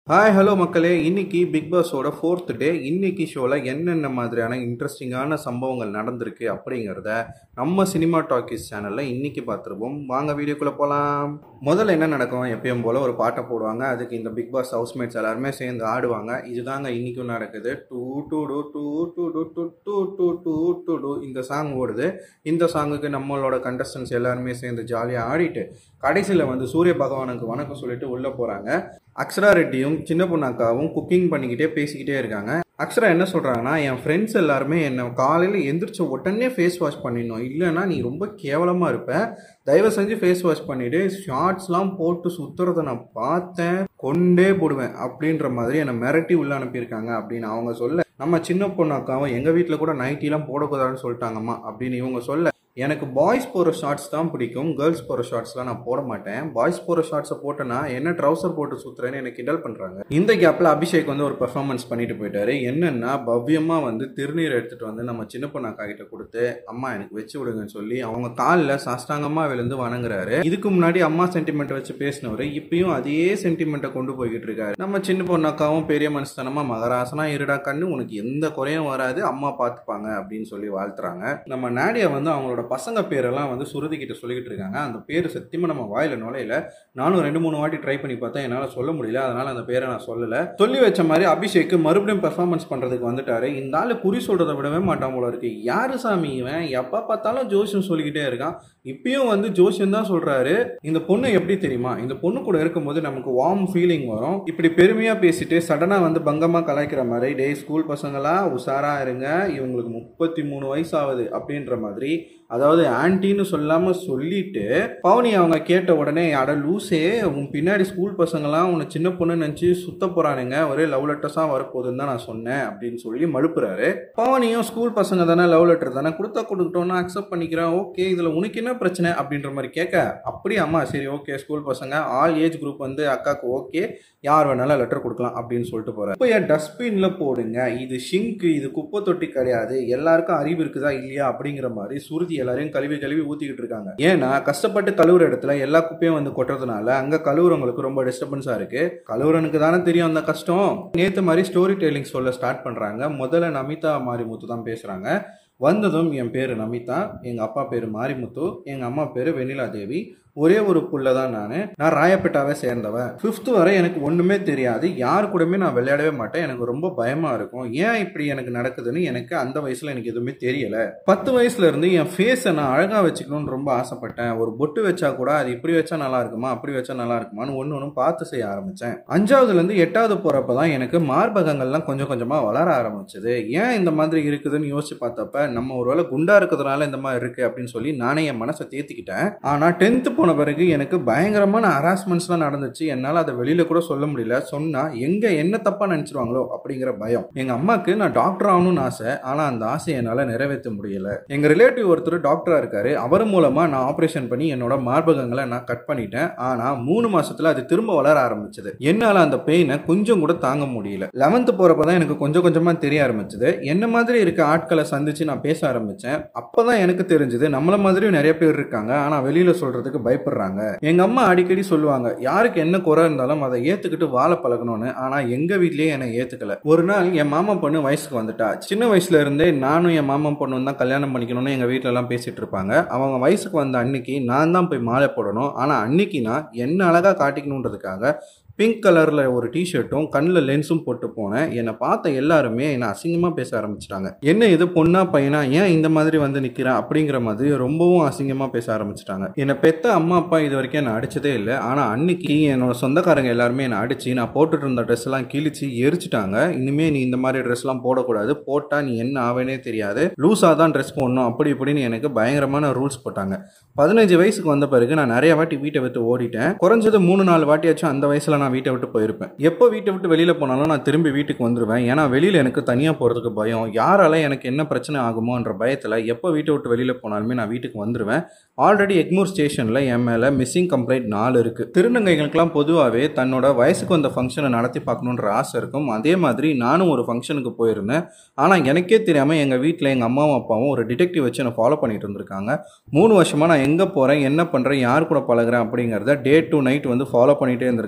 hi hello மக்களே இன்னைக்கு big பாஸோட fourth day இன்னைக்கு ஷோவில் என்னென்ன மாதிரியான இன்ட்ரெஸ்டிங்கான சம்பவங்கள் நடந்திருக்கு அப்படிங்கிறத நம்ம சினிமா டாக்கீஸ் சேனலில் இன்னைக்கு பார்த்துருப்போம் வாங்க வீடியோக்குள்ளே போகலாம் முதல்ல என்ன நடக்கும் எப்பயும் போல் ஒரு பாட்டை போடுவாங்க அதுக்கு இந்த பிக் பாஸ் ஹவுஸ்மேட்ஸ் எல்லாருமே சேர்ந்து ஆடுவாங்க இதுதாங்க இன்னைக்கும் நடக்குது டூ டூ டூ டூ டூ டூ டூ டூ டூ டூ டூ டூ இந்த சாங் ஓடுது இந்த சாங்குக்கு நம்மளோட கண்டஸ்டன்ஸ் எல்லாருமே சேர்ந்து ஜாலியாக ஆடிட்டு கடைசியில் வந்து சூரிய பகவானுக்கு வணக்கம் சொல்லிட்டு உள்ளே போகிறாங்க அக்ஷரா ரெட்டியும் சின்ன பொண்ணாக்காவும் குக்கிங் பண்ணிக்கிட்டே பேசிக்கிட்டே இருக்காங்க அக்ஷரா என்ன சொல்கிறாங்கன்னா என் ஃப்ரெண்ட்ஸ் எல்லாருமே என்னை காலையில் எந்திரிச்ச உடனே ஃபேஸ் வாஷ் பண்ணிடணும் இல்லைன்னா நீ ரொம்ப கேவலமாக இருப்ப தயவு செஞ்சு ஃபேஸ் வாஷ் பண்ணிவிட்டு ஷார்ட்ஸ்லாம் போட்டு சுற்றுறத நான் பார்த்தேன் கொண்டே போடுவேன் அப்படின்ற மாதிரி என்னை மிரட்டி உள்ள அனுப்பியிருக்காங்க அப்படின்னு அவங்க சொல்ல நம்ம சின்ன பொண்ணாக்காவும் எங்கள் வீட்டில் கூட நைட்டிலாம் போடக்கூடாதுன்னு சொல்லிட்டாங்கம்மா அப்படின்னு இவங்க சொல்ல எனக்கு பாய்ஸ் போகிற ஷார்ட்ஸ் தான் பிடிக்கும் கேர்ள்ஸ் போகிற ஷார்ட்ஸ்லாம் நான் போட மாட்டேன் பாய்ஸ் போகிற ஷார்ட்ஸை போட்டேன்னா என்ன ட்ரௌசர் போட்டு சுற்றுறேன்னு எனக்கு கிண்டல் பண்ணுறாங்க இந்த கேப்பில் அபிஷேக் வந்து ஒரு பெர்ஃபார்மன்ஸ் பண்ணிட்டு போயிட்டாரு என்னென்னா பவ்யமாக வந்து திருநீர் எடுத்துகிட்டு வந்து நம்ம சின்ன பொண்ணாக்கா கிட்ட கொடுத்து அம்மா எனக்கு வச்சு விடுங்கன்னு சொல்லி அவங்க காலில் சாஷ்டாங்கமாக விழுந்து வணங்குறாரு இதுக்கு முன்னாடி அம்மா சென்டிமெண்ட் வச்சு பேசினவர் இப்பயும் அதே சென்டிமெண்ட்டை கொண்டு போய்கிட்டு இருக்காரு நம்ம சின்ன பொண்ணாக்காவும் பெரிய மனுஷத்தனமா மகராசனா இருடா கண்ணு உனக்கு எந்த குறையும் வராது அம்மா பார்த்துப்பாங்க அப்படின்னு சொல்லி வாழ்த்துறாங்க நம்ம நாடியா வந்து அவங்களோட பசங்க பேரெல்லாம் வந்து சுருதி கிட்ட சொல்லிக்கிட்டு இருக்காங்க அந்த பேர் சத்தியமா நம்ம வாயில நுழையில நானும் ரெண்டு மூணு வாட்டி ட்ரை பண்ணி பார்த்தேன் என்னால் சொல்ல முடியல அதனால அந்த பேரை நான் சொல்லல சொல்லி வச்ச மாதிரி அபிஷேக் மறுபடியும் பெர்ஃபார்மன்ஸ் பண்றதுக்கு வந்துட்டாரு இந்த ஆளு குறி சொல்றதை விடவே மாட்டான் போல இருக்கு யாரு சாமி இவன் எப்ப பார்த்தாலும் ஜோஷியம் சொல்லிக்கிட்டே இருக்கான் இப்பயும் வந்து ஜோஷியம் தான் சொல்றாரு இந்த பொண்ணு எப்படி தெரியுமா இந்த பொண்ணு கூட இருக்கும்போது நமக்கு வார்ம் ஃபீலிங் வரும் இப்படி பெருமையா பேசிட்டு சடனா வந்து பங்கமா கலாய்க்கிற மாதிரி டே ஸ்கூல் பசங்களா உஷாரா இருங்க இவங்களுக்கு முப்பத்தி மூணு வயசு ஆகுது அப்படின்ற மாதிரி அதாவது ஆன்டின்னு சொல்லாம சொல்லிட்டு பவுனி அவங்க கேட்ட உடனே அட லூசே உன் பின்னாடி ஸ்கூல் பசங்களாம் உன்னை சின்ன பொண்ணு நினச்சி சுத்த போறானுங்க ஒரே லவ் லெட்டர்ஸாக வரப்போகுதுன்னு தான் நான் சொன்னேன் அப்படின்னு சொல்லி மழுப்புறாரு பவனியும் ஸ்கூல் பசங்க தானே லவ் லெட்டர் தானே கொடுத்தா கொடுக்கட்டோம்னா அக்செப்ட் பண்ணிக்கிறேன் ஓகே இதில் உனக்கு என்ன பிரச்சனை அப்படின்ற மாதிரி கேட்க அப்படியே அம்மா சரி ஓகே ஸ்கூல் பசங்க ஆல் ஏஜ் குரூப் வந்து அக்காவுக்கு ஓகே யார் வேணாலும் லெட்டர் கொடுக்கலாம் அப்படின்னு சொல்லிட்டு போகிறேன் இப்போ என் டஸ்ட்பினில் போடுங்க இது ஷிங்க்கு இது குப்பை தொட்டி கிடையாது எல்லாருக்கும் அறிவு இருக்குதா இல்லையா அப்படிங்கிற மாதிரி சுருதி எல்லாரையும் கழுவி கழுவி ஊற்றிக்கிட்டு இருக்காங்க ஏன்னா கஷ்டப்பட்டு கழுவுற இடத்துல எல்லா குப்பையும் வந்து கொட்டுறதுனால அங்கே கழுவுறவங்களுக்கு ரொம்ப டிஸ்டர்பன்ஸாக இருக்கு கழுவுறனுக்கு தானே தெரியும் அந்த கஷ்டம் நேற்று மாதிரி ஸ்டோரி டெல்லிங் சொல்ல ஸ்டார்ட் பண்ணுறாங்க முதல்ல நமிதா மாரிமுத்து தான் பேசுகிறாங்க வந்ததும் என் பேர் நமிதா எங்கள் அப்பா பேர் மாரிமுத்து எங்கள் அம்மா பேர் வெண்ணிலா தேவி ஒரே ஒரு புள்ள தான் நான் நான் ராயப்பேட்டாவை சேர்ந்தவன் ஃபிஃப்த்து வரை எனக்கு ஒன்றுமே தெரியாது யார் கூடமே நான் விளையாடவே மாட்டேன் எனக்கு ரொம்ப பயமாக இருக்கும் ஏன் இப்படி எனக்கு நடக்குதுன்னு எனக்கு அந்த வயசில் எனக்கு எதுவுமே தெரியல பத்து வயசுல இருந்து என் ஃபேஸை நான் அழகாக வச்சுக்கணும்னு ரொம்ப ஆசைப்பட்டேன் ஒரு பொட்டு வச்சா கூட அது இப்படி வச்சா நல்லா இருக்குமா அப்படி வச்சா நல்லா இருக்குமான்னு ஒன்று ஒன்று பார்த்து செய்ய ஆரம்பித்தேன் அஞ்சாவதுலேருந்து எட்டாவது போகிறப்ப தான் எனக்கு மார்பகங்கள்லாம் கொஞ்சம் கொஞ்சமாக வளர ஆரம்பிச்சது ஏன் இந்த மாதிரி இருக்குதுன்னு யோசிச்சு பார்த்தப்ப நம்ம ஒருவேளை குண்டா இருக்கிறதுனால இந்த மாதிரி இருக்கு அப்படின்னு சொல்லி நானே என் மனசை தேத்திக்கிட்டேன் ஆனால் டென்த்து போன பிறகு எனக்கு பயங்கரமான ஹராஸ்மெண்ட்ஸ்லாம் நடந்துச்சு என்னால் அதை வெளியில கூட சொல்ல முடியல சொன்னா எங்க என்ன தப்பா நினைச்சிருவாங்களோ அப்படிங்கிற பயம் எங்க அம்மாக்கு நான் டாக்டர் ஆகணும்னு ஆசை ஆனா அந்த ஆசையை என்னால் நிறைவேற்ற முடியல எங்க ரிலேட்டிவ் ஒருத்தர் டாக்டரா இருக்காரு அவர் மூலமா நான் ஆப்ரேஷன் பண்ணி என்னோட மார்பகங்களை நான் கட் பண்ணிட்டேன் ஆனா மூணு மாசத்துல அது திரும்ப வளர ஆரம்பிச்சது என்னால அந்த பெயினை கொஞ்சம் கூட தாங்க முடியல லெவன்த்து போறப்பதான் எனக்கு கொஞ்சம் கொஞ்சமா தெரிய ஆரம்பிச்சது என்ன மாதிரி இருக்க ஆட்களை சந்திச்சு நான் பேச ஆரம்பிச்சேன் அப்பதான் எனக்கு தெரிஞ்சது நம்மள மாதிரியும் நிறைய பேர் இருக்காங்க ஆனா வெளியில சொல்றதுக்கு பயப்படுறாங்க எங்க அம்மா அடிக்கடி சொல்லுவாங்க யாருக்கு என்ன குறை இருந்தாலும் அதை ஏத்துக்கிட்டு வாழ பழகணும்னு ஆனா எங்க வீட்லயே என்னை ஏத்துக்கல ஒரு நாள் என் மாமா பொண்ணு வயசுக்கு வந்துட்டா சின்ன வயசுல இருந்தே நானும் என் மாமா பொண்ணு தான் கல்யாணம் பண்ணிக்கணும்னு எங்க வீட்ல எல்லாம் பேசிட்டு இருப்பாங்க அவங்க வயசுக்கு வந்த அன்னைக்கு நான் தான் போய் மாலை போடணும் ஆனா அன்னைக்கு நான் என்ன அழகா காட்டிக்கணுன்றதுக்காக பிங்க் கலரில் ஒரு டிஷர்ட்டும் கண்ணில் லென்ஸும் போட்டு போனேன் என்னை பார்த்த எல்லாருமே என்னை அசிங்கமாக பேச ஆரம்பிச்சிட்டாங்க என்ன இது பொண்ணா பையனா ஏன் இந்த மாதிரி வந்து நிற்கிறேன் அப்படிங்கிற மாதிரி ரொம்பவும் அசிங்கமாக பேச ஆரம்பிச்சிட்டாங்க என்னை பெத்த அம்மா அப்பா இது வரைக்கும் என்னை அடிச்சதே இல்லை ஆனால் அன்னைக்கு என்னோட சொந்தக்காரங்க எல்லாருமே என்னை அடிச்சு நான் போட்டுட்டு இருந்த ட்ரெஸ் எல்லாம் கிழிச்சு எரிச்சிட்டாங்க இனிமே நீ இந்த மாதிரி ட்ரெஸ்லாம் போடக்கூடாது போட்டால் நீ என்ன ஆவேனே தெரியாது லூஸாக தான் ட்ரெஸ் போடணும் அப்படி இப்படின்னு எனக்கு பயங்கரமான ரூல்ஸ் போட்டாங்க பதினஞ்சு வயசுக்கு வந்த பிறகு நான் நிறைய வாட்டி வீட்டை விட்டு ஓடிட்டேன் குறைஞ்சது மூணு நாலு வாட்டியாச்சும் அந்த வயசில் நான் வீட்டை விட்டு போயிருப்பேன் எப்போ வீட்டை விட்டு வெளியில் போனாலும் நான் திரும்பி வீட்டுக்கு வந்துடுவேன் ஏன்னா வெளியில் எனக்கு தனியாக போகிறதுக்கு பயம் யாரால எனக்கு என்ன பிரச்சனை ஆகுமோன்ற பயத்தில் எப்போ வீட்டை விட்டு வெளியில் போனாலுமே நான் வீட்டுக்கு வந்துடுவேன் ஆல்ரெடி எக்மூர் ஸ்டேஷனில் என் மேலே மிஸ்ஸிங் கம்ப்ளைண்ட் நாலு இருக்குது திருநங்கைகளுக்கெல்லாம் பொதுவாகவே தன்னோட வயசுக்கு வந்த ஃபங்க்ஷனை நடத்தி பார்க்கணுன்ற ஆசை இருக்கும் அதே மாதிரி நானும் ஒரு ஃபங்க்ஷனுக்கு போயிருந்தேன் ஆனால் எனக்கே தெரியாமல் எங்கள் வீட்டில் எங்கள் அம்மாவும் அப்பாவும் ஒரு டிடெக்டிவ் வச்சு என்னை ஃபாலோ பண்ணிட்டு இருந்திருக்காங்க மூணு வருஷமாக நான் எங்கே போகிறேன் என்ன பண்ணுறேன் யார் கூட பழகுறேன் அப்படிங்கிறத டே டு நைட் வந்து ஃபாலோ பண்ணிகிட்டே இருந்திருக்காங்க இது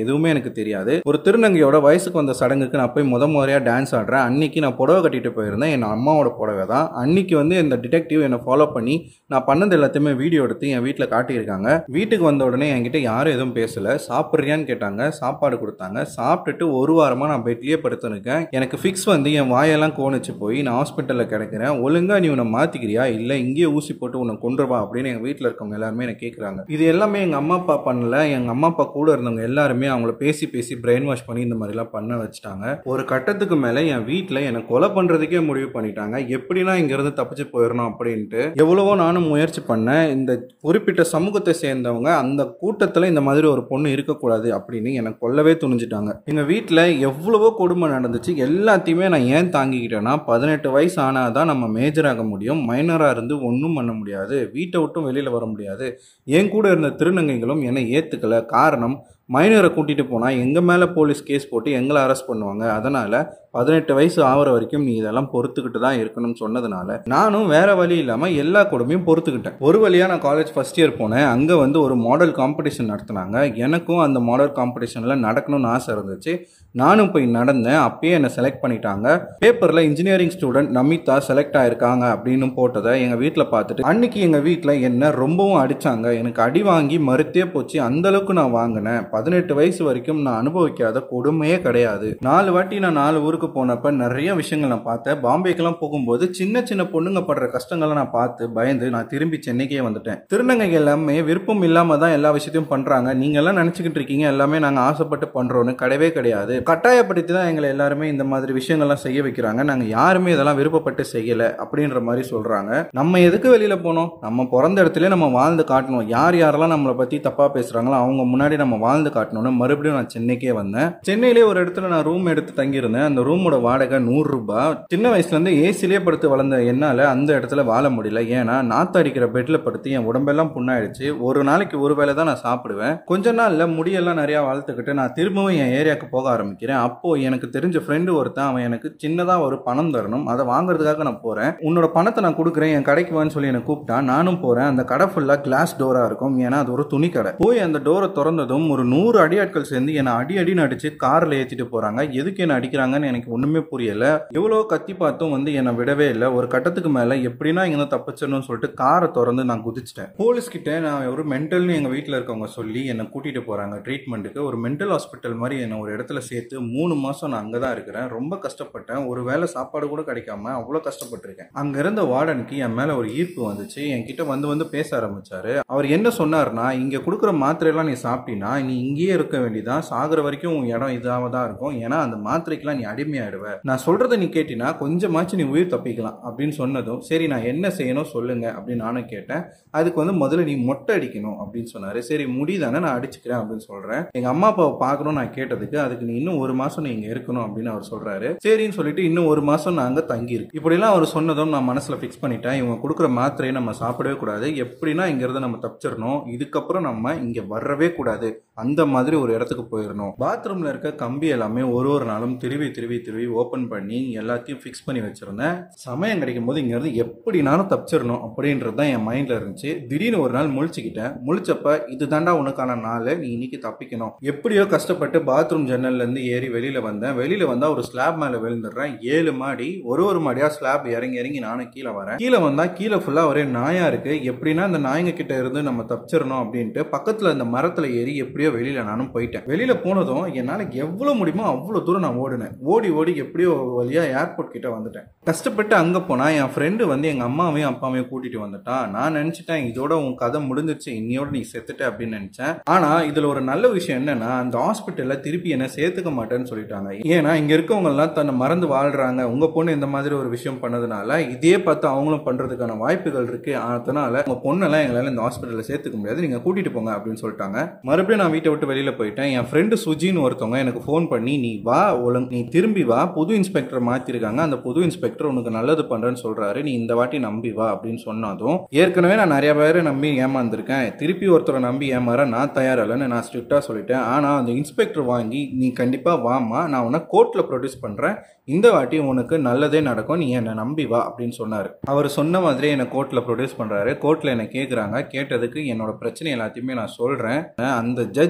எதுவுமே எனக்கு தெரியாது ஒரு திருநங்கையோட வயசுக்கு வந்த சடங்குக்கு நான் போய் முத முறையாக டான்ஸ் ஆடுறேன் அன்னைக்கு நான் புடவை கட்டிட்டு போயிருந்தேன் என் அம்மாவோட புடவை தான் அன்னைக்கு வந்து இந்த டிடெக்டிவ் என்னை ஃபாலோ பண்ணி நான் பண்ணது எல்லாத்தையுமே வீடியோ எடுத்து என் வீட்டில் காட்டியிருக்காங்க வீட்டுக்கு வந்த உடனே என்கிட்ட யாரும் எதுவும் பேசல சாப்பிட்றியான்னு கேட்டாங்க சாப்பாடு கொடுத்தாங்க சாப்பிட்டுட்டு ஒரு வாரமாக நான் பெட்லேயே படுத்துருக்கேன் எனக்கு ஃபிக்ஸ் வந்து என் வாயெல்லாம் கோணிச்சு போய் நான் ஹாஸ்பிட்டலில் கிடக்கிறேன் ஒழுங்கா நீ உன்னை மாற்றிக்கிறியா இல்லை இங்கேயே ஊசி போட்டு உன்னை கொண்டுருவா அப்படின்னு எங்கள் வீட்டில் இருக்கவங்க எல்லாருமே என்னை கேட்குறாங்க இது எல்லாமே எங்கள் அம்மா அப்பா பண்ணல எங்கள் அம்மா அப்பா கூட இருந்தவங்க எல்லாருமே அவங்கள பேசி பேசி பிரெயின் வாஷ் பண்ணி இந்த மாதிரிலாம் பண்ண வச்சுட்டாங்க ஒரு கட்டத்துக்கு மேலே என் வீட்டில் என்னை கொலை பண்ணுறதுக்கே முடிவு பண்ணிட்டாங்க எப்படின்னா இங்கேருந்து தப்பிச்சு போயிடணும் அப்படின்ட்டு எவ்வளவோ நானும் முயற்சி பண்ணேன் இந்த குறிப்பிட்ட சமூகத்தை சேர்ந்தவங்க அந்த கூட்டத்தில் இந்த மாதிரி ஒரு பொண்ணு இருக்கக்கூடாது அப்படின்னு எனக்கு கொல்லவே துணிஞ்சிட்டாங்க எங்கள் வீட்டில் எவ்வளவோ கொடுமை நடந்துச்சு எல்லாத்தையுமே நான் ஏன் தாங்கிக்கிட்டேன்னா பதினெட்டு வயசு ஆனால் தான் நம்ம மேஜர் ஆக முடியும் மைனராக இருந்து ஒன்றும் பண்ண முடியாது வீட்டை விட்டும் வெளியில் வர முடியாது என் கூட இருந்த திருநங்கைகளும் என்னை ஏற்றுக்கல காரணம் மைனரை கூட்டிகிட்டு போனால் எங்கள் மேலே போலீஸ் கேஸ் போட்டு எங்களை அரெஸ்ட் பண்ணுவாங்க அதனால் பதினெட்டு வயசு ஆகிற வரைக்கும் நீ இதெல்லாம் பொறுத்துக்கிட்டு தான் இருக்கணும்னு சொன்னதுனால நானும் வேற வழி இல்லாமல் எல்லா கொடுமையும் பொறுத்துக்கிட்டேன் ஒரு வழியாக நான் காலேஜ் ஃபஸ்ட் இயர் போனேன் அங்கே வந்து ஒரு மாடல் காம்படிஷன் நடத்துனாங்க எனக்கும் அந்த மாடல் காம்படிஷனில் நடக்கணும்னு ஆசை இருந்துச்சு நானும் போய் நடந்தேன் அப்பயே என்னை செலக்ட் பண்ணிட்டாங்க பேப்பரில் இன்ஜினியரிங் ஸ்டூடெண்ட் நமிதா செலக்ட் ஆயிருக்காங்க அப்படின்னு போட்டதை எங்கள் வீட்டில் பார்த்துட்டு அன்னைக்கு எங்கள் வீட்டில் என்ன ரொம்பவும் அடித்தாங்க எனக்கு அடி வாங்கி மறுத்தே போச்சு அந்த அளவுக்கு நான் வாங்கினேன் பதினெட்டு வயசு வரைக்கும் நான் அனுபவிக்காத கொடுமையே கிடையாது நாலு வாட்டி நான் நாலு ஊருக்கு போனப்ப நிறைய விஷயங்கள் நான் பார்த்தேன் பாம்பேக்கெல்லாம் போகும்போது சின்ன சின்ன பொண்ணுங்க படுற கஷ்டங்களை நான் பார்த்து பயந்து நான் திரும்பி சென்னைக்கே வந்துட்டேன் திருநங்கைகள் எல்லாமே விருப்பம் இல்லாம தான் எல்லா விஷயத்தையும் பண்றாங்க நீங்க எல்லாம் நினைச்சுக்கிட்டு இருக்கீங்க எல்லாமே நாங்க ஆசைப்பட்டு பண்றோம்னு கிடையவே கிடையாது கட்டாயப்படுத்தி தான் எங்களை எல்லாருமே இந்த மாதிரி விஷயங்கள்லாம் செய்ய வைக்கிறாங்க நாங்க யாருமே இதெல்லாம் விருப்பப்பட்டு செய்யல அப்படின்ற மாதிரி சொல்றாங்க நம்ம எதுக்கு வெளியில போனோம் நம்ம பிறந்த இடத்துல நம்ம வாழ்ந்து காட்டணும் யார் யாரெல்லாம் நம்மளை பத்தி தப்பா பேசுறாங்களோ அவங்க முன்னாடி நம்ம வாழ்ந்து காட்டணும்னு மறுபடியும் நான் சென்னைக்கே வந்தேன் சென்னையிலே ஒரு இடத்துல நான் ரூம் எடுத்து தங்கியிருந்தேன் அந்த ரூமோட வாடகை நூறு ரூபாய் சின்ன வயசுல இருந்து ஏசிலே படுத்து வளர்ந்த என்னால அந்த இடத்துல வாழ முடியல ஏன்னா நாத்து அடிக்கிற பெட்ல படுத்து என் உடம்பெல்லாம் புண்ணாயிடுச்சு ஒரு நாளைக்கு ஒரு வேளை தான் நான் சாப்பிடுவேன் கொஞ்ச நாள்ல முடியெல்லாம் நிறைய வளர்த்துக்கிட்டு நான் திரும்பவும் என் ஏரியாவுக்கு போக ஆரம்பிக்கிறேன் அப்போ எனக்கு தெரிஞ்ச ஃப்ரெண்டு ஒருத்தன் அவன் எனக்கு சின்னதா ஒரு பணம் தரணும் அதை வாங்குறதுக்காக நான் போறேன் உன்னோட பணத்தை நான் கொடுக்குறேன் என் கடைக்கு வான்னு சொல்லி என்னை கூப்பிட்டான் நானும் போறேன் அந்த கடை ஃபுல்லா கிளாஸ் டோரா இருக்கும் ஏன்னா அது ஒரு துணி கடை போய் அந்த டோரை திறந்ததும் ஒரு நூறு அடியாட்கள் சேர்ந்து என்னை அடி அடின்னு அடிச்சு கார்ல ஏத்திட்டு போறாங்க எதுக்கு என்ன அடிக்கிறாங்கன்னு எனக்கு ஒண்ணுமே புரியல எவ்வளோ கத்தி பார்த்தும் வந்து என்னை விடவே இல்லை ஒரு கட்டத்துக்கு மேல எப்படின்னா இங்க தப்பிச்சிடணும்னு சொல்லிட்டு காரை திறந்து நான் குதிச்சிட்டேன் போலீஸ் கிட்ட நான் ஒரு மென்டல்னு எங்க வீட்டில் இருக்கவங்க சொல்லி என்னை கூட்டிட்டு போறாங்க ட்ரீட்மெண்ட்டுக்கு ஒரு மென்டல் ஹாஸ்பிட்டல் மாதிரி என்னை ஒரு இடத்துல சேர்த்து மூணு மாசம் நான் அங்கே தான் இருக்கிறேன் ரொம்ப கஷ்டப்பட்டேன் ஒரு வேளை சாப்பாடு கூட கிடைக்காம அவ்வளோ கஷ்டப்பட்டிருக்கேன் அங்க இருந்த வார்டனுக்கு என் மேல ஒரு ஈர்ப்பு வந்துச்சு என்கிட்ட வந்து வந்து பேச ஆரம்பிச்சாரு அவர் என்ன சொன்னார்னா இங்க கொடுக்குற மாத்திரையெல்லாம் நீ சாப்பிட்டீங்கன்னா நீ இங்கேயே இருக்க வேண்டியதான் சாகுற வரைக்கும் உன் இடம் இதாக தான் இருக்கும் ஏன்னா அந்த மாத்திரைக்கெல்லாம் நீ அடிமையாயிடுவ நான் சொல்றதை நீ கேட்டினா கொஞ்சமாச்சும் நீ உயிர் தப்பிக்கலாம் அப்படின்னு சொன்னதும் சரி நான் என்ன செய்யணும் சொல்லுங்க அப்படின்னு நானும் கேட்டேன் அதுக்கு வந்து முதல்ல நீ மொட்டை அடிக்கணும் அப்படின்னு சொன்னாரு சரி முடிதானே நான் அடிச்சுக்கிறேன் அப்படின்னு சொல்றேன் எங்க அம்மா அப்பாவை பார்க்கணும் நான் கேட்டதுக்கு அதுக்கு நீ இன்னும் ஒரு மாசம் நீ இங்க இருக்கணும் அப்படின்னு அவர் சொல்றாரு சரின்னு சொல்லிட்டு இன்னும் ஒரு மாசம் நான் அங்க தங்கி இருக்கு இப்படிலாம் அவர் சொன்னதும் நான் மனசுல ஃபிக்ஸ் பண்ணிட்டேன் இவங்க கொடுக்குற மாத்திரையை நம்ம சாப்பிடவே கூடாது எப்படின்னா இங்க இருந்து நம்ம தப்பிச்சிடணும் இதுக்கப்புறம் நம்ம இங்க வரவே கூடாது அந்த மாதிரி ஒரு இடத்துக்கு போயிடணும் பாத்ரூம்ல இருக்க கம்பி எல்லாமே ஒரு ஒரு நாளும் திருவி திருவி திருவி ஓபன் பண்ணி எல்லாத்தையும் ஃபிக்ஸ் பண்ணி வச்சிருந்தேன் சமயம் கிடைக்கும் போது இங்க இருந்து எப்படினாலும் தப்பிச்சிடணும் அப்படின்றது தான் என் மைண்ட்ல இருந்துச்சு திடீர்னு ஒரு நாள் முழிச்சுக்கிட்டேன் முழிச்சப்ப இது தாண்டா உனக்கான நாள் நீ இன்னைக்கு தப்பிக்கணும் எப்படியோ கஷ்டப்பட்டு பாத்ரூம் ஜன்னல்ல இருந்து ஏறி வெளியில வந்தேன் வெளியில வந்தா ஒரு ஸ்லாப் மேல விழுந்துடுறேன் ஏழு மாடி ஒரு ஒரு மாடியா ஸ்லாப் இறங்கி இறங்கி நானும் கீழே வரேன் கீழே வந்தா கீழே ஃபுல்லா ஒரே நாயா இருக்கு எப்படின்னா அந்த நாய்ங்க கிட்ட இருந்து நம்ம தப்பிச்சிடணும் அப்படின்ட்டு பக்கத்துல அந்த மரத்துல ஏறி எப்படியோ வெளியில நானும் போயிட்டேன் வெளியில போனதும் என்னால எவ்வளவு முடியுமோ அவ்வளவு தூரம் நான் ஓடினேன் ஓடி ஓடி எப்படியோ ஒரு வழியா ஏர்போர்ட் கிட்ட வந்துட்டேன் கஷ்டப்பட்டு அங்க போனா என் ஃப்ரெண்டு வந்து எங்க அம்மாவையும் அப்பாவையும் கூட்டிட்டு வந்துட்டான் நான் நினைச்சிட்டேன் இதோட உன் கதை முடிஞ்சிருச்சு இன்னையோட நீ செத்துட்ட அப்படின்னு நினைச்சேன் ஆனா இதுல ஒரு நல்ல விஷயம் என்னன்னா அந்த ஹாஸ்பிட்டல்ல திருப்பி என்ன சேர்த்துக்க மாட்டேன்னு சொல்லிட்டாங்க ஏன்னா இங்க இருக்கவங்க எல்லாம் தன்னை மறந்து வாழ்றாங்க உங்க பொண்ணு இந்த மாதிரி ஒரு விஷயம் பண்ணதுனால இதே பார்த்து அவங்களும் பண்றதுக்கான வாய்ப்புகள் இருக்கு அதனால உங்க பொண்ணெல்லாம் எங்களால இந்த ஹாஸ்பிட்டல்ல சேர்த்துக்க முடியாது நீங்க கூட்டிட்டு போங்க அப்படின்னு சொல்லிட்டாங்க மறுபடியும் நான் வீட்டை விட்டு வெளியில போயிட்டேன் என் ஃப்ரெண்டு சுஜின்னு ஒருத்தவங்க எனக்கு ஃபோன் பண்ணி நீ வா ஒழுங்கு நீ திரும்பி வா புது இன்ஸ்பெக்டர் மாத்திருக்காங்க அந்த புது இன்ஸ்பெக்டர் உனக்கு நல்லது பண்றேன்னு சொல்றாரு நீ இந்த வாட்டி நம்பி வா அப்படின்னு சொன்னதும் ஏற்கனவே நான் நிறைய பேரை நம்பி ஏமாந்துருக்கேன் திருப்பி ஒருத்தரை நம்பி ஏமாற நான் தயாரில்லைன்னு நான் ஸ்ட்ரிக்டா சொல்லிட்டேன் ஆனா அந்த இன்ஸ்பெக்டர் வாங்கி நீ கண்டிப்பா வாமா நான் உன்னை கோர்ட்ல ப்ரொடியூஸ் பண்றேன் இந்த வாட்டி உனக்கு நல்லதே நடக்கும் நீ என்னை நம்பி வா அப்படின்னு சொன்னார் அவர் சொன்ன மாதிரி என்னை கோர்ட்டில் ப்ரொடியூஸ் பண்ணுறாரு கோர்ட்டில் என்னை கேட்குறாங்க கேட்டதுக்கு என்னோட பிரச்சனை எல்லாத்தையுமே நான் சொல்கிறேன் அந்த ஜட்ஜ்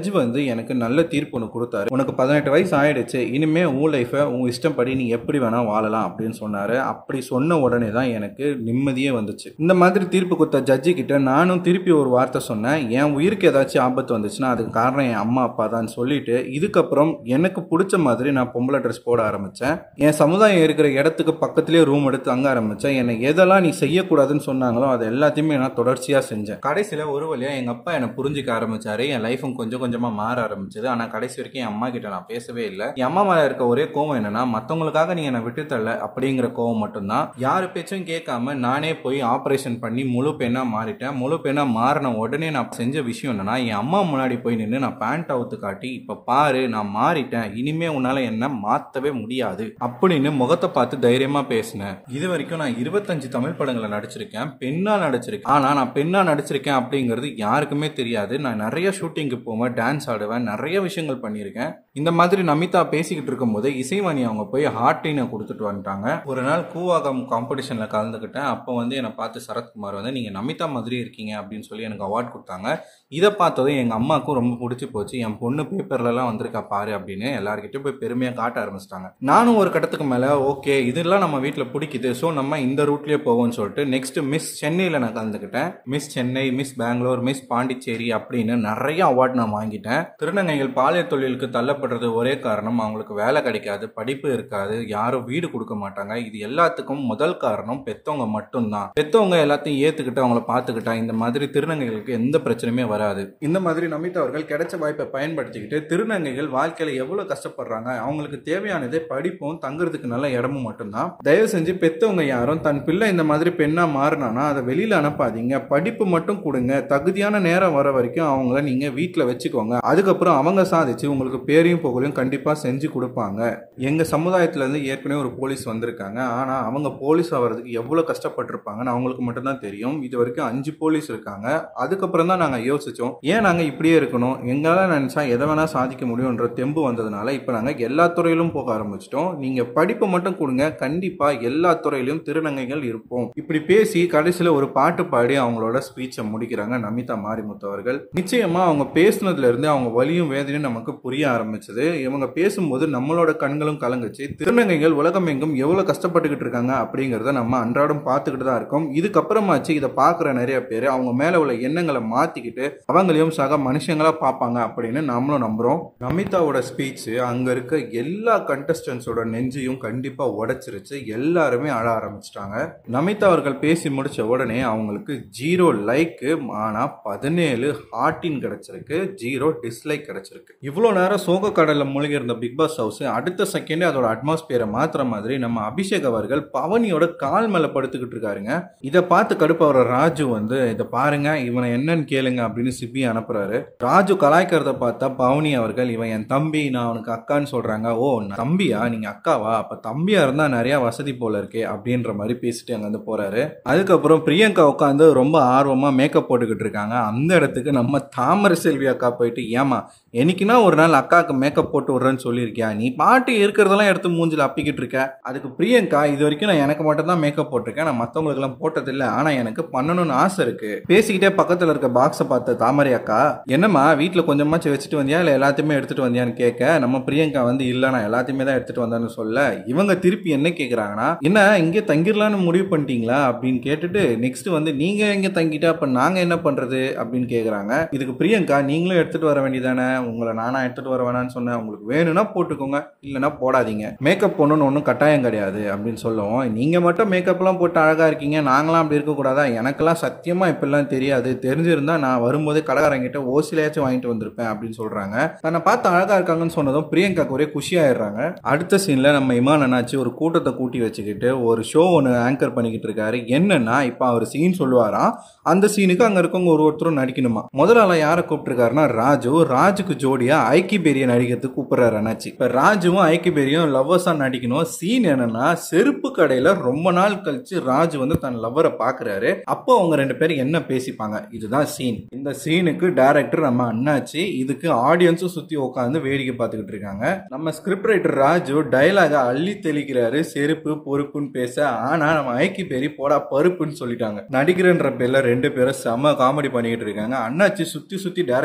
ஜட்ஜ் வந்து எனக்கு நல்ல தீர்ப்பு ஒன்று கொடுத்தாரு உனக்கு பதினெட்டு வயசு ஆயிடுச்சு இனிமே உன் லைஃபை உன் இஷ்டப்படி நீ எப்படி வேணா வாழலாம் அப்படின்னு சொன்னாரு அப்படி சொன்ன உடனே தான் எனக்கு நிம்மதியே வந்துச்சு இந்த மாதிரி தீர்ப்பு கொடுத்த ஜட்ஜி கிட்ட நானும் திருப்பி ஒரு வார்த்தை சொன்னேன் என் உயிருக்கு ஏதாச்சும் ஆபத்து வந்துச்சுன்னா அதுக்கு காரணம் என் அம்மா அப்பா தான் சொல்லிட்டு இதுக்கப்புறம் எனக்கு பிடிச்ச மாதிரி நான் பொம்பளை ட்ரெஸ் போட ஆரம்பிச்சேன் என் சமுதாயம் இருக்கிற இடத்துக்கு பக்கத்துலேயே ரூம் எடுத்து தங்க ஆரம்பிச்சேன் என்னை எதெல்லாம் நீ செய்யக்கூடாதுன்னு சொன்னாங்களோ அது எல்லாத்தையுமே நான் தொடர்ச்சியாக செஞ்சேன் கடைசியில் ஒரு வழியா எங்கள் அப்பா என்னை புரிஞ்சுக்க ஆரம்பிச்சாரு என் லைஃபும் கொஞ்சம் கொஞ்சமாக மாற ஆரம்பிச்சது ஆனால் கடைசி வரைக்கும் என் அம்மா கிட்ட நான் பேசவே இல்லை என் அம்மா மேலே இருக்க ஒரே கோவம் என்னன்னா மற்றவங்களுக்காக நீ என்னை விட்டு தள்ள அப்படிங்கிற கோவம் மட்டும்தான் யார் பேச்சும் கேட்காம நானே போய் ஆப்ரேஷன் பண்ணி முழு பெண்ணா மாறிட்டேன் முழு பெண்ணா மாறின உடனே நான் செஞ்ச விஷயம் என்னன்னா என் அம்மா முன்னாடி போய் நின்று நான் பேண்ட் அவுத்து காட்டி இப்ப பாரு நான் மாறிட்டேன் இனிமே உன்னால என்ன மாத்தவே முடியாது அப்படின்னு முகத்தை பார்த்து தைரியமா பேசினேன் இது வரைக்கும் நான் இருபத்தஞ்சு தமிழ் படங்களை நடிச்சிருக்கேன் பெண்ணா நடிச்சிருக்கேன் ஆனா நான் பெண்ணா நடிச்சிருக்கேன் அப்படிங்கிறது யாருக்குமே தெரியாது நான் நிறைய ஷூட்டிங்க்கு போவேன் டான்ஸ் ஆடுவேன் நிறைய விஷயங்கள் பண்ணியிருக்கேன் இந்த மாதிரி நமிதா பேசிக்கிட்டு இருக்கும்போது இசைவாணி அவங்க போய் ஹார்டினை கொடுத்துட்டு வந்துட்டாங்க ஒரு நாள் கூவாகம் காம்படிஷன்ல கலந்துக்கிட்டேன் அப்போ வந்து என்னை பார்த்து சரத்குமார் வந்து நீங்க நமிதா மாதிரி இருக்கீங்க அப்படின்னு சொல்லி எனக்கு அவார்ட் கொடுத்தாங்க இதை பார்த்ததும் எங்க அம்மாவுக்கும் ரொம்ப பிடிச்சி போச்சு என் பொண்ணு பேப்பர்லலாம் வந்திருக்கா பாரு அப்படின்னு எல்லார்கிட்டயும் போய் பெருமையா காட்ட ஆரம்பிச்சிட்டாங்க நானும் ஒரு கட்டத்துக்கு மேல ஓகே இதெல்லாம் நம்ம வீட்டில் பிடிக்குது ஸோ நம்ம இந்த ரூட்லயே போவோம்னு சொல்லிட்டு நெக்ஸ்ட் மிஸ் சென்னையில் நான் கலந்துக்கிட்டேன் miss Chennai miss Bangalore miss Pondicherry அப்படின்னு நிறைய அவார்ட் நான் வாங்கிட்டேன் திருநங்கைகள் பாலியல் தொழிலுக்கு தள்ளப்படுறது ஒரே காரணம் அவங்களுக்கு வேலை கிடைக்காது படிப்பு இருக்காது யாரும் வீடு கொடுக்க மாட்டாங்க இது எல்லாத்துக்கும் முதல் காரணம் பெத்தவங்க மட்டும்தான் பெத்தவங்க எல்லாத்தையும் ஏத்துக்கிட்டு அவங்கள பார்த்துக்கிட்டா இந்த மாதிரி திருநங்கைகளுக்கு எந்த பிரச்சனையுமே வராது இந்த மாதிரி நமிதா அவர்கள் கிடைச்ச வாய்ப்பை பயன்படுத்திக்கிட்டு திருநங்கைகள் வாழ்க்கையில எவ்வளவு கஷ்டப்படுறாங்க அவங்களுக்கு தேவையானதே படிப்பும் தங்குறதுக்கு நல்ல இடமும் மட்டும்தான் தயவு செஞ்சு பெத்தவங்க யாரும் தன் பிள்ளை இந்த மாதிரி பெண்ணா மாறினானா அதை வெளியில அனுப்பாதீங்க படிப்பு மட்டும் கொடுங்க தகுதியான நேரம் வர வரைக்கும் அவங்கள நீங்க வீட்டில் வச்சுக்கோங்க அதுக்கப்புறம் அவங்க சாதிச்சு உங்களுக்கு பேரையும் புகழையும் கண்டிப்பா செஞ்சு கொடுப்பாங்க எங்க சமுதாயத்துல இருந்து ஏற்கனவே ஒரு போலீஸ் வந்திருக்காங்க ஆனா அவங்க போலீஸ் ஆகிறதுக்கு எவ்வளவு கஷ்டப்பட்டிருப்பாங்கன்னு அவங்களுக்கு மட்டும்தான் தெரியும் இது வரைக்கும் அஞ்சு போலீஸ் இருக்காங்க அதுக்கப்புறம் தான் நாங்க யோசிச்சோம் ஏன் நாங்க இப்படியே இருக்கணும் எங்களால நினைச்சா எதை வேணா சாதிக்க முடியும்ன்ற தெம்பு வந்ததுனால இப்ப நாங்க எல்லா துறையிலும் போக ஆரம்பிச்சிட்டோம் நீங்க படிப்பு மட்டும் கொடுங்க கண்டிப்பா எல்லா துறையிலும் திருநங்கைகள் இருப்போம் இப்படி பேசி கடைசியில ஒரு பாட்டு பாடி அவங்களோட ஸ்பீச்சை முடிக்கிறாங்க நமிதா மாரிமுத்து அவர்கள் நிச்சயமா அவங்க பேசுனதுல இருந்து அவங்க வலியும் வேதனையும் நமக்கு புரிய ஆரம்பிச்சது இவங்க பேசும்போது நம்மளோட கண்களும் கலங்குச்சு திருநங்கைகள் உலகம் எங்கும் எவ்வளவு கஷ்டப்பட்டுக்கிட்டு இருக்காங்க அப்படிங்கறத நம்ம அன்றாடம் பார்த்துக்கிட்டு தான் இருக்கோம் இதுக்கப்புறமாச்சு இதை பார்க்குற நிறைய பேர் அவங்க மேல உள்ள எண்ணங்களை மாத்திக்கிட்டு அவங்களையும் சக மனுஷங்களா பார்ப்பாங்க அப்படின்னு நம்மளும் நம்புறோம் நமிதாவோட ஸ்பீச் அங்க இருக்க எல்லா கண்டஸ்டன்ஸோட நெஞ்சையும் கண்டிப்பா உடைச்சிருச்சு எல்லாருமே அழ ஆரம்பிச்சிட்டாங்க நமிதா அவர்கள் பேசி முடிச்ச உடனே அவங்களுக்கு ஜீரோ லைக்கு ஆனா பதினேழு ஹார்ட்டின் கிடைச்சிருக்கு ஜீரோ டிஸ்லைக் கிடைச்சிருக்கு இவ்வளோ நேரம் சோக கடல்ல மூழ்கி இருந்த பிக் பாஸ் ஹவுஸ் அடுத்த செகண்டே அதோட அட்மாஸ்பியரை மாத்துற மாதிரி நம்ம அபிஷேக் அவர்கள் பவனியோட கால் மேல படுத்துக்கிட்டு இருக்காருங்க இதை பார்த்து கடுப்பாகிற ராஜு வந்து இதை பாருங்க இவனை என்னன்னு கேளுங்க அப்படின்னு சிபி அனுப்புறாரு ராஜு கலாய்க்கிறத பார்த்தா பவனி அவர்கள் இவன் என் தம்பி நான் அவனுக்கு அக்கான்னு சொல்றாங்க ஓ நான் தம்பியா நீங்க அக்காவா அப்ப தம்பியா இருந்தா நிறைய வசதி போல இருக்கே அப்படின்ற மாதிரி பேசிட்டு அங்க வந்து போறாரு அதுக்கப்புறம் பிரியங்கா உட்காந்து ரொம்ப ஆர்வமா மேக்கப் போட்டுக்கிட்டு இருக்காங்க அந்த இடத்துக்கு நம்ம தாமரை செல்வி அக்கா போயிட்டு ஏமா என்னைக்குன்னா ஒரு நாள் அக்காவுக்கு மேக்கப் போட்டு விடுறேன்னு சொல்லியிருக்கியா நீ பாட்டு இருக்கிறதெல்லாம் எடுத்து மூஞ்சில அப்பிக்கிட்டு இருக்க அதுக்கு பிரியங்கா இது வரைக்கும் நான் எனக்கு மட்டும் தான் மேக்கப் போட்டிருக்கேன் நான் மற்றவங்களுக்கு எல்லாம் போட்டதில்லை ஆனா எனக்கு பண்ணணும்னு ஆசை இருக்கு பேசிக்கிட்டே பக்கத்துல இருக்க பாக்ஸை பார்த்த தாமரை அக்கா என்னம்மா வீட்டுல கொஞ்சமாச்சு வச்சுட்டு வந்தியா இல்ல எல்லாத்தையுமே எடுத்துட்டு வந்தியான்னு கேட்க நம்ம பிரியங்கா வந்து இல்ல நான் எல்லாத்தையுமே தான் எடுத்துட்டு வந்தேன்னு சொல்ல இவங்க திருப்பி என்ன கேக்குறாங்கன்னா என்ன இங்கே தங்கிடலான்னு முடிவு பண்ணிட்டீங்களா அப்படின்னு கேட்டுட்டு நெக்ஸ்ட் வந்து நீங்க எங்க தங்கிட்டா அப்ப நாங்க என்ன பண்றது அப்படின்னு கேக்குறாங்க இதுக்கு பிரியங்கா நீங்களும் எடுத்துட்டு வர வேண்டியதானே உங்களை நானா எடுத்துட்டு வர வேணாம்னு சொன்னேன் உங்களுக்கு வேணும்னா போட்டுக்கோங்க இல்லைன்னா போடாதீங்க மேக்கப் போடணும்னு ஒன்றும் கட்டாயம் கிடையாது அப்படின்னு சொல்லுவோம் நீங்க மட்டும் மேக்கப்லாம் போட்டு அழகா இருக்கீங்க நாங்களாம் அப்படி இருக்கக்கூடாதா எனக்கெல்லாம் சத்தியமா இப்பெல்லாம் தெரியாது தெரிஞ்சிருந்தா நான் வரும்போதே கடைக்காரங்கிட்ட ஓசிலையாச்சும் வாங்கிட்டு வந்திருப்பேன் அப்படின்னு சொல்றாங்க தன்னை பார்த்து அழகா இருக்காங்கன்னு சொன்னதும் பிரியங்காக்கு ஒரே குஷியாயிடுறாங்க அடுத்த சீன்ல நம்ம இமான் அண்ணாச்சி ஒரு கூட்டத்தை கூட்டி வச்சுக்கிட்டு ஒரு ஷோ ஒன்று ஆங்கர் பண்ணிக்கிட்டு இருக்காரு என்னன்னா இப்போ அவர் சீன் சொல்லுவாராம் அந்த சீனுக்கு அங்க இருக்கவங்க ஒரு ஒருத்தரும் நடிக்கணுமா முதல் ஆளா யாரை கூப்பிட்டுருக்காருன்னா ராஜு ராஜுக்கு ஜோடியா ஐக்கி பெரிய நடிக்கிறதுக்கு கூப்பிடுறாரு அண்ணாச்சி இப்ப ராஜுவும் ஐக்கி பெரியும் லவ்வர்ஸா நடிக்கணும் சீன் என்னன்னா செருப்பு கடையில ரொம்ப நாள் கழிச்சு ராஜு வந்து தன் லவ்வரை பாக்குறாரு அப்போ அவங்க ரெண்டு பேரும் என்ன பேசிப்பாங்க இதுதான் சீன் இந்த சீனுக்கு டைரக்டர் நம்ம அண்ணாச்சி இதுக்கு ஆடியன்ஸும் சுத்தி உட்காந்து வேடிக்கை பார்த்துக்கிட்டு இருக்காங்க நம்ம ஸ்கிரிப்ட் ரைட்டர் ராஜு டைலாக அள்ளி தெளிக்கிறாரு செருப்பு பொறுப்புன்னு பேச ஆனா நம்ம ஐக்கி பெரி போடா பருப்புன்னு சொல்லிட்டாங்க நடிக்கிறன்ற பேர்ல ரெண்டு பேரும் செம காமெடி பண்ணிக்கிட்டு இருக்காங்க அண்ணாச்சி சுத்தி சுத்தி டைரக்ஷன் பண்ற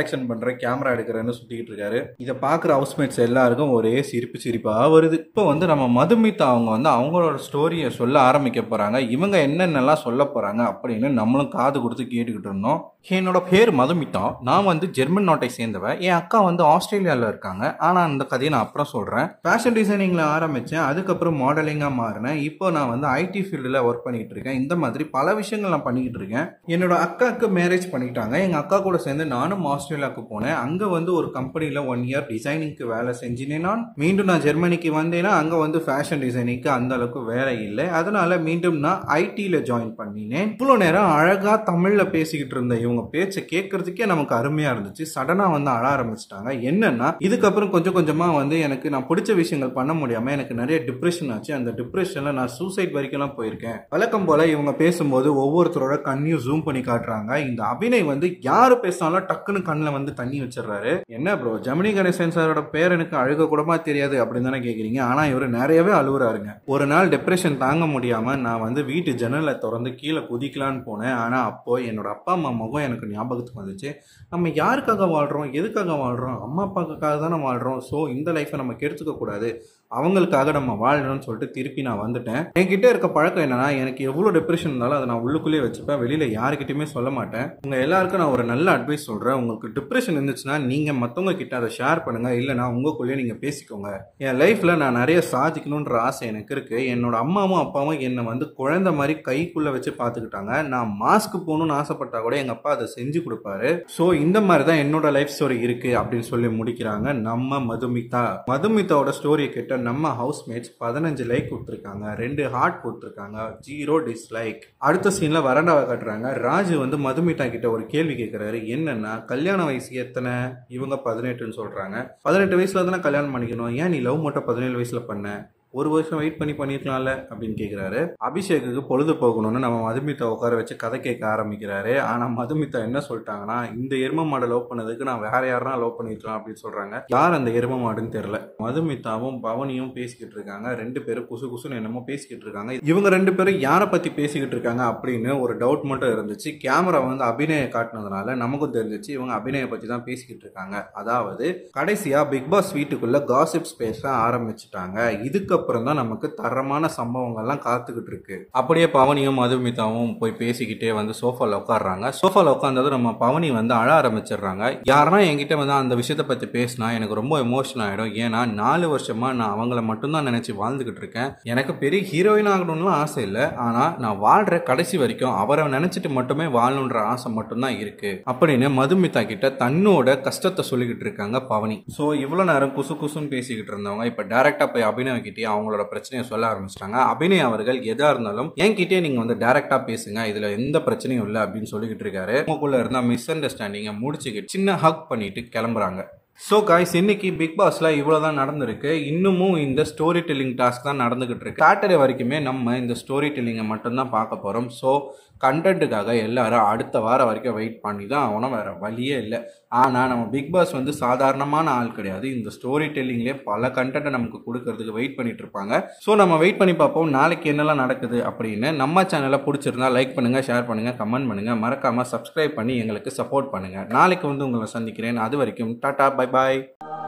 பண்றேன் கேமரா எடுக்கிறேன்னு சுத்திக்கிட்டு இருக்காரு இதை பார்க்குற ஹவுஸ்மேட்ஸ் எல்லாருக்கும் ஒரே சிரிப்பு சிரிப்பா வருது இப்போ வந்து நம்ம மதுமிதா அவங்க வந்து அவங்களோட ஸ்டோரியை சொல்ல ஆரம்பிக்க போறாங்க இவங்க என்னென்னலாம் சொல்ல போறாங்க அப்படின்னு நம்மளும் காது கொடுத்து கேட்டுக்கிட்டு இருந்தோம் என்னோட பேர் மதுமிதா நான் வந்து ஜெர்மன் நாட்டை சேர்ந்தவன் என் அக்கா வந்து ஆஸ்திரேலியாவில் இருக்காங்க ஆனால் அந்த கதையை நான் அப்புறம் சொல்கிறேன் ஃபேஷன் டிசைனிங்கில் ஆரம்பித்தேன் அதுக்கப்புறம் மாடலிங்காக மாறினேன் இப்போ நான் வந்து ஐடி ஃபீல்டில் ஒர்க் பண்ணிட்டு இருக்கேன் இந்த மாதிரி பல விஷயங்கள் நான் பண்ணிக்கிட்டு இருக்கேன் என்னோட அக்காவுக்கு மேரேஜ் பண்ணிட்டாங்க எங்கள் அக்கா கூட சேர்ந்து நானும் ஆஸ்திரேலியாவுக்கு போனேன் அங்கே வந்து ஒரு கம்பெனியில் ஒன் இயர் டிசைனிங்க்கு வேலை செஞ்சினேன் நான் மீண்டும் நான் ஜெர்மனிக்கு வந்தேன்னா அங்கே வந்து ஃபேஷன் டிசைனிங்க்கு அந்த அளவுக்கு வேலை இல்லை அதனால மீண்டும் நான் ஐடியில் ஜாயின் பண்ணினேன் இவ்வளோ நேரம் அழகாக தமிழில் பேசிக்கிட்டு இருந்த இவங்க பேச்சை கேட்கறதுக்கே நமக்கு அருமையாக இருந்துச்சு சடனாக வந்து அழ ஆரம்பிச்சிட்டாங்க என்னன்னா இதுக்கப்புறம் கொஞ்சம் கொஞ்சமாக வந்து எனக்கு நான் பிடிச்ச விஷயங்கள் பண்ண முடியாமல் எனக்கு நிறைய டிப்ரெஷன் ஆச்சு அந்த டிப்ரெஷனில் நான் சூசைட் வரைக்கும்லாம் போயிருக்கேன் வழக்கம் போல் இவங்க பேசும்போது ஒவ்வொருத்தரோட கண்ணையும் ஜூம் பண்ணி காட்டுறாங்க இந்த அபிநய் வந்து யார் பேசினாலும் டக்குன்னு கண்ணில் வந்து தண்ணி வச்சிடுறாரு என்ன ப்ரோ ஜெமினி கணேசன் சாரோட பேர் எனக்கு அழுக கூடமா தெரியாது அப்படின்னு தானே கேட்குறீங்க ஆனால் இவர் நிறையவே அழுகுறாருங்க ஒரு நாள் டிப்ரெஷன் தாங்க முடியாமல் நான் வந்து வீட்டு ஜன்னலை திறந்து கீழே குதிக்கலான்னு போனேன் ஆனால் அப்போ என்னோட அப்பா அம்மா முகம் எனக்கு ஞாபகத்துக்கு வந்துச்சு நம்ம யாருக்காக வாழ்கிறோம் எதுக்காக வாழ்கிறோம் அம்மா அப்பாவுக்காக தானே வாழ்கிறோம் ஸோ இந்த லைஃப்பை நம்ம கெடுத்துக்க கூடாது அவங்களுக்காக நம்ம வாழணும்னு சொல்லிட்டு திருப்பி நான் வந்துட்டேன் என்கிட்ட இருக்க பழக்கம் என்னன்னா எனக்கு எவ்வளோ டிப்ரெஷன் இருந்தாலும் அதை நான் உள்ளுக்குள்ளேயே வச்சுப்பேன் வெளியில யாருக்கிட்டையுமே சொல்ல மாட்டேன் உங்க எல்லாருக்கும் நான் ஒரு நல்ல அட்வைஸ் சொல்றேன் உங்களுக்கு டிப்ரெஷன் இருந்துச்சுன்னா நீங்க மத்தவங்க கிட்ட அதை ஷேர் பண்ணுங்க இல்லைனா உங்களுக்குள்ளேயே நீங்க பேசிக்கோங்க என் லைஃப்ல நான் நிறைய சாதிக்கணுன்ற ஆசை எனக்கு இருக்கு என்னோட அம்மாவும் அப்பாவும் என்னை வந்து குழந்தை மாதிரி கைக்குள்ள வச்சு பார்த்துக்கிட்டாங்க நான் மாஸ்க் போகணும்னு ஆசைப்பட்டா கூட எங்க அப்பா அதை செஞ்சு கொடுப்பாரு ஸோ இந்த மாதிரி தான் என்னோட லைஃப் ஸ்டோரி இருக்கு அப்படின்னு சொல்லி முடிக்கிறாங்க நம்ம மதுமிதா மதுமிதாவோட ஸ்டோரியை கேட்ட நம்ம ஹவுஸ்மேட்ஸ் பதினஞ்சு லைக் கொடுத்துருக்காங்க ரெண்டு ஹார்ட் கொடுத்துருக்காங்க ஜீரோ டிஸ்லைக் அடுத்த சீன்ல வறண்டாவை காட்டுறாங்க ராஜு வந்து மதுமிதா கிட்ட ஒரு கேள்வி கேட்கிறாரு என்னன்னா கல்யாண வயசு எத்தனை இவங்க பதினெட்டுன்னு சொல்றாங்க பதினெட்டு வயசுல தானே கல்யாணம் பண்ணிக்கணும் ஏன் நீ லவ் மட்டும் பதினேழு வயசுல பண்ண ஒரு வருஷம் வெயிட் பண்ணி பண்ணிருக்கலாம்ல அப்படின்னு கேட்குறாரு அபிஷேக்குக்கு பொழுது போகணும்னு நம்ம மதுமிதா உட்கார வச்சு கதை கேட்க ஆரம்பிக்கிறாரு ஆனால் மதுமிதா என்ன சொல்லிட்டாங்கன்னா இந்த எரும மாடை லவ் பண்ணதுக்கு நான் வேற யாருனா லவ் பண்ணிருக்கலாம் அப்படின்னு சொல்றாங்க யார் அந்த எரும மாடுன்னு தெரியல மதுமிதாவும் பவனியும் பேசிக்கிட்டு இருக்காங்க ரெண்டு பேரும் குசு குசுன்னு என்னமோ பேசிக்கிட்டு இருக்காங்க இவங்க ரெண்டு பேரும் யாரை பத்தி பேசிக்கிட்டு இருக்காங்க அப்படின்னு ஒரு டவுட் மட்டும் இருந்துச்சு கேமரா வந்து அபிநய காட்டினதுனால நமக்கும் தெரிஞ்சிச்சு இவங்க அபிநய பத்தி தான் பேசிக்கிட்டு இருக்காங்க அதாவது கடைசியா பிக் பாஸ் வீட்டுக்குள்ள காசிப்ஸ் பேச ஆரம்பிச்சுட்டாங்க இதுக்கப்புறம் தான் நமக்கு தரமான சம்பவங்கள்லாம் காத்துக்கிட்டு இருக்கு அப்படியே பவனியும் மதுமிதாவும் போய் பேசிக்கிட்டே வந்து சோஃபால உட்காடுறாங்க சோஃபால உட்காந்தது நம்ம பவனி வந்து அழ ஆரம்பிச்சிடுறாங்க யாருன்னா என்கிட்ட வந்து அந்த விஷயத்தை பத்தி பேசினா எனக்கு ரொம்ப எமோஷனல் ஆயிடும் ஏன்னா நாலு வருஷமா நான் அவங்கள மட்டும்தான் நினைச்சு வாழ்ந்துகிட்டு இருக்கேன் எனக்கு பெரிய ஹீரோயின் ஆகணும்லாம் ஆசை இல்லை ஆனா நான் வாழ்ற கடைசி வரைக்கும் அவரை நினைச்சிட்டு மட்டுமே வாழணுன்ற ஆசை மட்டும்தான் இருக்கு அப்படின்னு மதுமிதா கிட்ட தன்னோட கஷ்டத்தை சொல்லிக்கிட்டு இருக்காங்க பவனி ஸோ இவ்வளோ நேரம் குசு குசுன்னு பேசிக்கிட்டு இருந்தவங்க இப்போ டேரக்டா போய் அபிநவ் கிட்டே அவங்களோட பிரச்சனையை சொல்ல ஆரம்பிச்சிட்டாங்க அபிநய் அவர்கள் எதா இருந்தாலும் என்கிட்டயே நீங்க வந்து டைரக்டா பேசுங்க இதுல எந்த பிரச்சனையும் இல்லை அப்படின்னு சொல்லிக்கிட்டு இருக்காரு உங்களுக்குள்ள இருந்த மிஸ் அண்டர்ஸ்டாண்டிங்கை முடிச்சுக்கிட்டு சின்ன ஹக் பண்ணிட்டு கிளம்புறாங்க ஸோ காய்ஸ் இன்னைக்கு பிக் பாஸ்ல இவ்வளோதான் நடந்திருக்கு இன்னமும் இந்த ஸ்டோரி டெல்லிங் டாஸ்க் தான் நடந்துகிட்டு இருக்கு சாட்டர்டே வரைக்குமே நம்ம இந்த ஸ்டோரி டெல்லிங்கை மட்டும்தான் பார்க்க போகிறோம் ஸோ கண்டென்ட்டுக்காக எல்லாரும் அடுத்த வாரம் வரைக்கும் வெயிட் பண்ணி தான் ஆகணும் வேற வழியே இல்லை ஆனால் நம்ம பிக் பாஸ் வந்து சாதாரணமான ஆள் கிடையாது இந்த ஸ்டோரி டெல்லிங்லேயே பல கண்டென்ட்டை நமக்கு கொடுக்கறதுக்கு வெயிட் பண்ணிட்டு இருப்பாங்க ஸோ நம்ம வெயிட் பண்ணி பார்ப்போம் நாளைக்கு என்னெல்லாம் நடக்குது அப்படின்னு நம்ம சேனலை பிடிச்சிருந்தா லைக் பண்ணுங்க ஷேர் பண்ணுங்க கமெண்ட் பண்ணுங்க மறக்காம சப்ஸ்கிரைப் பண்ணி எங்களுக்கு சப்போர்ட் பண்ணுங்க நாளைக்கு வந்து உங்களை சந்திக்கிறேன் அது வரைக்கும் டாடா பை பாய்